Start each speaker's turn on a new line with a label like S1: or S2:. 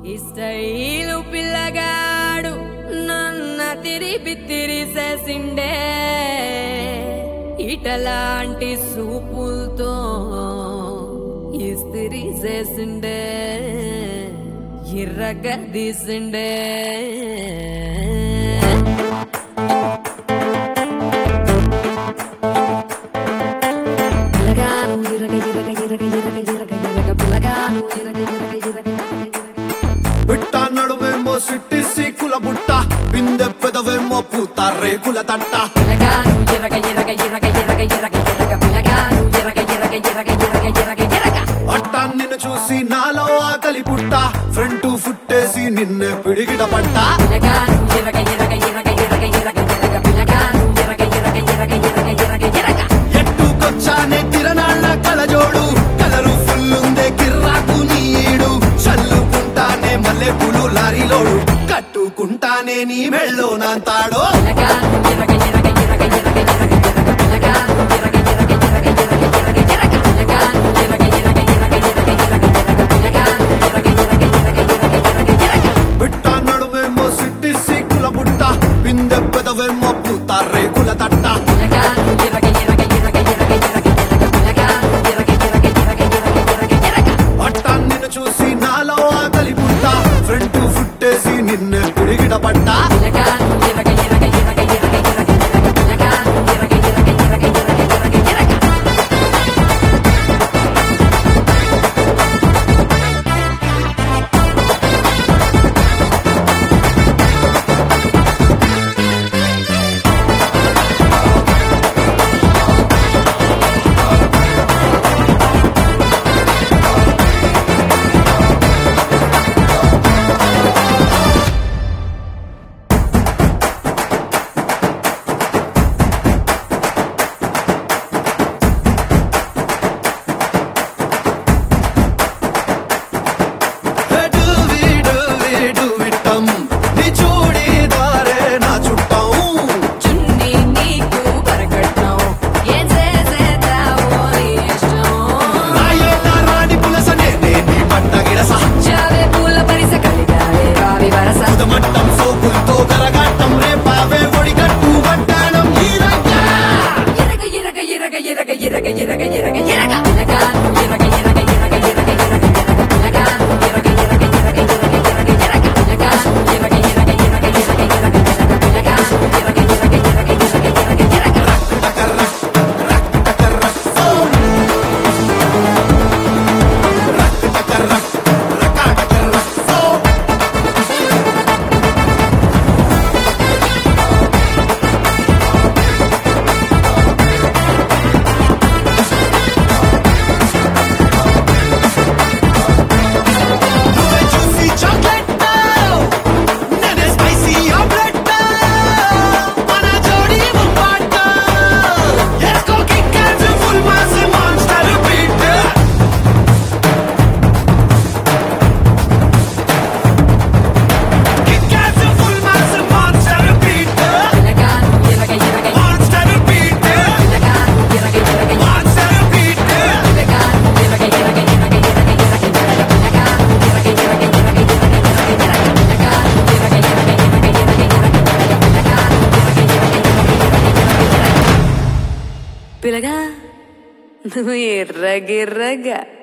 S1: ఈ స్టైలు పిల్లగాడు నన్న తిరిపి తిరిసేసిండే ఇటలాంటి సూపులతో ఇస్తిరి చేసిండే ఇర్రగా తీసిండే పిల్లగాడు ఇరగ ఇరగ ఇరగ ఇరగ ఇరగ ఇరగ పిల్లగాడు ఇరగ ఇరగ ఇరగ ఇరగ ఇరగ
S2: బిట్ట నడుమేమో సిట్టి సీకుల బుట్ట బిందె పెదవేమో పూత రేకుల తట్ట
S1: పిల్లగాడు ఇరగ ఇరగ ఇరగ ఇరగ ఇరగ ఇరగ పిల్లగాడు ఇరగ ఇరగ ఇరగ ఇరగ ఇరగ ఇరగ
S2: అట్ట నిన్ను చూసి నాలో ఆకలి పుట్ట ఫ్రంట్ ఫుట్టేసి నిన్నే పిడిగిట పట్ట
S1: పిల్లగాడు ఇరగ ఇరగ ఇరగ ఇరగ ఇరగ ఇరగ పిల్లగాడు ఇరగ ఇరగ ఇరగ ఇరగ ఇరగ ఇరగ
S2: ఎట్టుకొచ్చానే తిరణాళ్ళ కలజోడు కలరు ఫుల్లుందే కిర్రాకు నీడు చల్లుకుంటానే మల్లె పూలు లారీలోడు కట్టుకుంటానే నీ మెళ్ళో నాంతాడో
S1: పిల్లగాడు ఇరగ ఇరగ ఇరగ ఇరగ ఇరగ ఇరగ పిల్లగాడు ఇరగ ఇరగ ఇరగ ఇరగ ఇరగ ఇరగ పిల్లగాడు ఇరగ ఇరగ ఇరగ ఇరగ ఇరగ ఇరగ పిల్లగాడు ఇరగ ఇరగ ఇరగ ఇరగ ఇరగ ఇరగ
S2: బిట్ట నడుమేమో సిట్టి సీకుల బుట్ట బిందె పెదవేమో పూత రేకుల తట్ట
S1: పిల్లగాడు ఇరగ ఇరగ ఇరగ ఇరగ ఇరగ ఇరగ పిల్లగాడు ఇరగ ఇరగ ఇరగ ఇరగ ఇరగ ఇరగ
S2: అట్ట నిన్ను చూసి నాలో ఆకలి పుట్ట ఫ్రంట్ ఫుట్టేసి నిన్నే పిడిగిట పట్ట
S1: పిల్లగాడు ఇరగ ఇరగ ఇరగ ఇరగ ఇరగ ఇరగ పిల్లగాడు ఇరగ ఇరగ ఇరగ ఇరగ ఇరగ ఇరగ
S2: డూవి డూవి డూవిట్టం నీ చూడీదారే నా చుట్టం
S1: చున్నీ నీకు బరకట్నం ఏం చేసేదావో నీ ఇష్టం
S2: రాయేళ్ళ రాణి పులసనే నే నీ పట్ట గిరస
S1: చావే పూల పరిస కలిగాలే రావి వరస
S2: మట్టం సోకులతో కరగాటం రేపావే ఒడిగట్టు వడ్డాణం ఈ రంగా
S1: ఇరగ ఇరగ ఇరగ ఇరగ ఇరగ ఇరగ ఇరగ ఇరగ పిల్లగాడు ఇరగ ఇరగ ఇరగ ఇరగ ఇరగ ఇరగ పిల్లగాడు ఇరగ ఇరగ ఇరగ ఇరగ ఇరగ ఇరగ పిల్లగాడు ఇరగ ఇరగ ఇరగ ఇరగ ఇరగ ఇరగ పిల్లగాడు ఇరగ ఇరగ ఇరగ ఇరగ ఇరగ ఇరగ
S2: నువ్వే చూసి చాక్లెట్ నేనే స్పైసీ ఆమ్లెట్ మన జోడి ముప్పాట ఎస్కో kick and full mass monster beat kick and full mass monster beat
S1: పిల్లగాడు ఇరగ ఇరగ
S2: మాన్స్టర్ బీట్
S1: పిల్లగాడు ఇరగ ఇరగ
S2: మాన్స్టర్ బీట్
S1: పిల్లగాడు ఇరగ ఇరగ ఇరగ ఇరగ ఇరగ ఇరగ పిల్లగాడు ఇరగ ఇరగ ఇరగ ఇరగ ఇరగ ఇరగ పిల్లగాడు ఇరగ ఇరగ ఇరగ ఇరగ ఇరగ ఇరగ పిల్లగాడు ఇరగ ఇరగ ఇరగ ఇరగ ఇరగ పిల్లగా నువ్వు ఎర్రగిర్రగా